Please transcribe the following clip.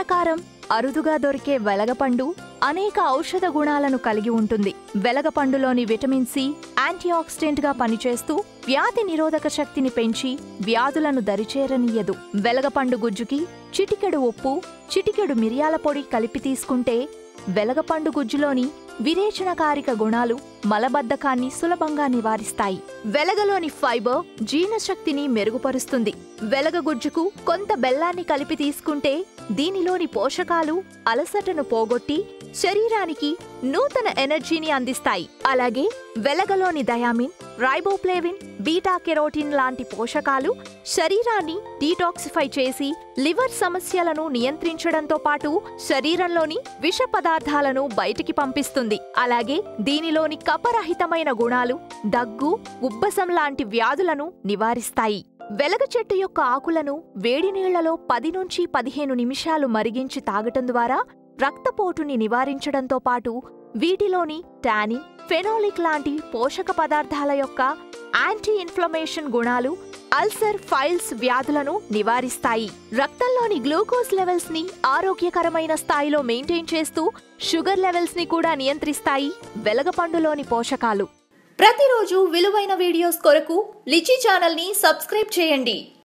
ప్రకారం అరుదుగా దొరికే వెలగపండు అనేక ఔషధ గుణాలను కలిగి ఉంటుంది వెలగపండులోని విటమిన్ సి యాంటీఆక్సిడెంట్ గా పనిచేస్తూ వ్యాధి నిరోధక శక్తిని పెంచి వ్యాధులను దరిచేరనీయదు వెలగపండు గుజ్జుకి చిటికెడు ఉప్పు చిటికెడు మిరియాల పొడి కలిపి తీసుకుంటే వెలగపండు గుజ్జులోని విరేచనకారిక గుణాలు మలబద్ధకాన్ని సులభంగా నివారిస్తాయి వెలగలోని ఫైబర్ జీర్ణశక్తిని మెరుగుపరుస్తుంది వెలగ గుజ్జుకు కొంత బెల్లాన్ని కలిపి తీసుకుంటే దీనిలోని పోషకాలు అలసటను పోగొట్టి శరీరానికి నూతన ఎనర్జీని అందిస్తాయి అలాగే వెలగలోని దయామిన్ రైబోప్లేవిన్ బీటా కెరోటిన్ లాంటి పోషకాలు శరీరాన్ని డీటాక్సిఫై చేసి లివర్ సమస్యలను నియంత్రించడంతో పాటు శరీరంలోని విష పదార్థాలను బయటికి పంపిస్తుంది అలాగే దీనిలోని కపరహితమైన గుణాలు దగ్గు ఉబ్బసం లాంటి వ్యాధులను నివారిస్తాయి వెలగ చెట్టు యొక్క ఆకులను వేడి నీళ్లలో పది నుంచి పదిహేను నిమిషాలు మరిగించి తాగటం ద్వారా రక్తపోటుని నివారించడంతో పాటు వీటిలోని టానిన్ ఫెనోలిక్ లాంటి పోషక పదార్థాల యొక్క యాంటీ ఇన్ఫ్లమేషన్ గుణాలు అల్సర్ ఫైల్స్ వ్యాధులను నివారిస్తాయి రక్తంలోని గ్లూకోజ్ లెవెల్స్ ని ఆరోగ్యకరమైన స్థాయిలో మెయింటైన్ చేస్తూ షుగర్ లెవెల్స్ ని కూడా నియంత్రిస్తాయి వెలగపండులోని పోషకాలు ప్రతిరోజు విలువైన వీడియోస్ కొరకు లిచి ఛానల్ ని సబ్స్క్రైబ్ చేయండి